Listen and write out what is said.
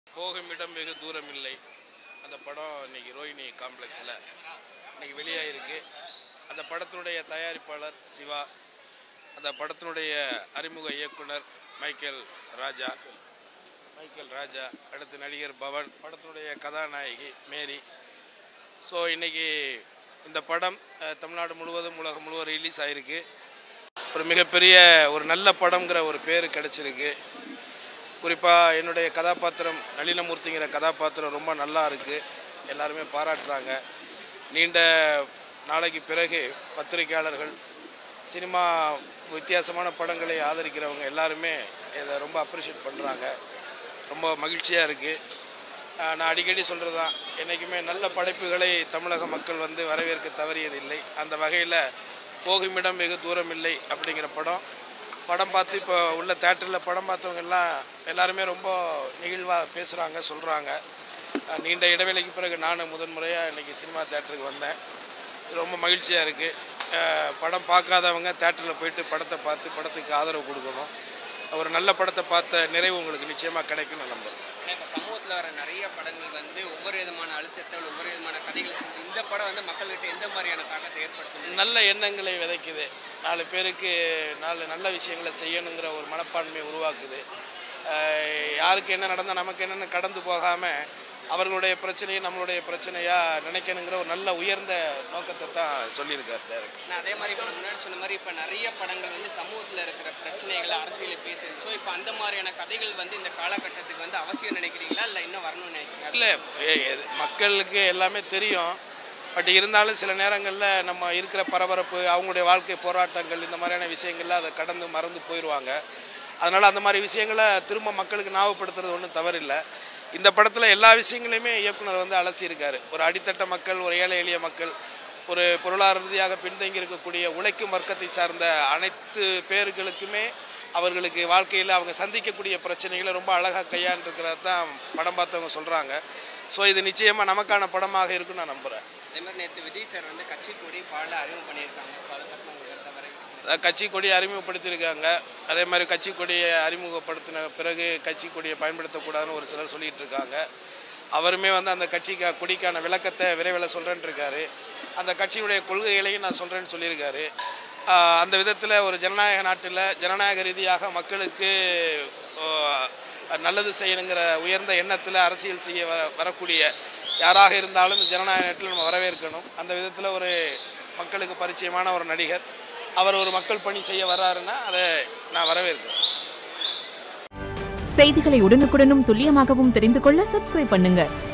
போகும் இடம் வெகு தூரம் இல்லை அந்த படம் இன்னைக்கு ரோஹிணி காம்ப்ளெக்ஸில் இன்னைக்கு வெளியாயிருக்கு அந்த படத்தினுடைய தயாரிப்பாளர் சிவா அந்த படத்தினுடைய அறிமுக இயக்குனர் மைக்கேல் ராஜா மைக்கேல் ராஜா அடுத்து நடிகர் பவன் படத்தினுடைய கதாநாயகி மேரி ஸோ இன்னைக்கு இந்த படம் அஹ், தமிழ்நாடு முழுவதும் உலகம் முழுவதும் ரிலீஸ் ஆகிருக்கு ஒரு மிகப்பெரிய ஒரு நல்ல படம்ங்கிற ஒரு பேர் கிடச்சிருக்கு குறிப்பாக என்னுடைய கதாபாத்திரம் நளினமூர்த்திங்கிற கதாபாத்திரம் ரொம்ப நல்லா இருக்குது எல்லாருமே பாராட்டுறாங்க நீண்ட நாளைக்கு பிறகு பத்திரிகையாளர்கள் சினிமா வித்தியாசமான படங்களை ஆதரிக்கிறவங்க எல்லாருமே இதை ரொம்ப அப்ரிஷியேட் பண்ணுறாங்க ரொம்ப மகிழ்ச்சியாக இருக்குது நான் அடிக்கடி சொல்கிறது தான் என்றைக்குமே நல்ல படைப்புகளை தமிழக மக்கள் வந்து வரவேற்க தவறியதில்லை அந்த வகையில் போகுமிடம் வெகு தூரம் இல்லை அப்படிங்கிற படம் படம் பார்த்து இப்போ உள்ள தேட்டரில் படம் பார்த்தவங்க எல்லாம் எல்லாருமே ரொம்ப நெகிழ்வாக பேசுகிறாங்க சொல்கிறாங்க நீண்ட இடைவேளைக்கு பிறகு நான் முதன் முறையாக இன்றைக்கி சினிமா தேட்டருக்கு வந்தேன் ரொம்ப மகிழ்ச்சியாக இருக்குது படம் பார்க்காதவங்க தேட்டரில் போயிட்டு படத்தை பார்த்து படத்துக்கு ஆதரவு கொடுக்கணும் ஒரு நல்ல படத்தை பார்த்த நிறைவு உங்களுக்கு நிச்சயமாக கிடைக்கும்னு நான் நம்புறேன் ஏன்னா இப்போ சமூகத்தில் வர நிறைய படங்கள் வந்து ஒவ்வொரு விதமான அழுத்தத்தை ஒவ்வொரு விதமான கதைகளை சொல்லி இந்த படம் வந்து மக்கள்கிட்ட எந்த மாதிரியான தாக்கத்தை ஏற்படுத்தும் நல்ல எண்ணங்களை விதைக்குது நாலு பேருக்கு நாலு நல்ல விஷயங்களை செய்யணுங்கிற ஒரு மனப்பான்மையை உருவாக்குது அஹ் யாருக்கு என்ன நடந்தால் நமக்கு என்னென்னு கடந்து போகாமல் அவர்களுடைய பிரச்சனையை நம்மளுடைய பிரச்சனையாக நினைக்கணுங்கிற ஒரு நல்ல உயர்ந்த நோக்கத்தை தான் சொல்லியிருக்கார் டேரக்டர் நான் அதே மாதிரி இப்போ முன்னாடி சொன்ன மாதிரி இப்போ நிறைய படங்கள் வந்து சமூகத்தில் இருக்கிற பிரச்சனைகளை அரசியலை பேசுது ஸோ இப்போ அந்த மாதிரியான கதைகள் வந்து இந்த காலகட்டத்துக்கு வந்து அவசியம் நினைக்கிறீங்களா இல்லை இன்னும் வரணும்னு நினைக்கிறீங்களா இல்லை மக்களுக்கு எல்லாமே தெரியும் பட் இருந்தாலும் சில நேரங்களில் நம்ம இருக்கிற பரபரப்பு அவங்களுடைய வாழ்க்கை போராட்டங்கள் இந்த மாதிரியான விஷயங்கள்ல அதை கடந்து மறந்து போயிடுவாங்க அதனால் அந்த மாதிரி விஷயங்களை திரும்ப மக்களுக்கு ஞாபகப்படுத்துறது ஒன்றும் தவறில்லை இந்த படத்தில் எல்லா விஷயங்களையுமே இயக்குனர் வந்து அலசியிருக்காரு ஒரு அடித்தட்ட மக்கள் ஒரு ஏழை எளிய மக்கள் ஒரு பொருளாதார ரீதியாக பின்தங்கி இருக்கக்கூடிய உழைக்கும் வர்க்கத்தை சார்ந்த அனைத்து பேர்களுக்குமே அவர்களுக்கு வாழ்க்கையில் அவங்க சந்திக்கக்கூடிய பிரச்சனைகளை ரொம்ப அழகாக கையாண்டிருக்கிறது தான் படம் பார்த்தவங்க சொல்கிறாங்க ஸோ இது நிச்சயமாக நமக்கான படமாக இருக்குன்னு நான் நம்புகிறேன் அதே மாதிரி நேற்று விஜய் சார் வந்து கட்சி கூடி பாடல அறிமுகம் பண்ணியிருக்காங்க ஸோ அதை பற்றி உங்களுக்கு கருத்தை வரை அதாவது கட்சி கொடியை அறிமுகப்படுத்தியிருக்காங்க அதே மாதிரி கட்சி கொடியை அறிமுகப்படுத்தின பிறகு கட்சி கொடியை பயன்படுத்தக்கூடாதுன்னு ஒரு சிலர் சொல்லிட்டு இருக்காங்க அவருமே வந்து அந்த கட்சிக்கு கொடிக்கான விளக்கத்தை விரைவில் சொல்கிறேன்னு இருக்காரு அந்த கட்சியினுடைய கொள்கைகளையும் நான் சொல்கிறேன்னு சொல்லியிருக்காரு ஆஹ் அந்த விதத்தில் ஒரு ஜனநாயக நாட்டில் ஜனநாயக ரீதியாக மக்களுக்கு ஆஹ் நல்லது செய்யணுங்கிற உயர்ந்த எண்ணத்தில் அரசியல் செய்ய வ வரக்கூடிய யாராக இருந்தாலும் இந்த ஜனநாயக நாட்டில் நம்ம வரவேற்கணும் அந்த விதத்தில் ஒரு மக்களுக்கு பரிச்சயமான ஒரு நடிகர் அவர் ஒரு மக்கள் பணி செய்ய வர்றாருன்னா அதை நான் வரவேற்கிறேன் செய்திகளை உடனுக்குடனும் துல்லியமாகவும் தெரிந்து கொள்ள சப்ஸ்கிரைப் பண்ணுங்க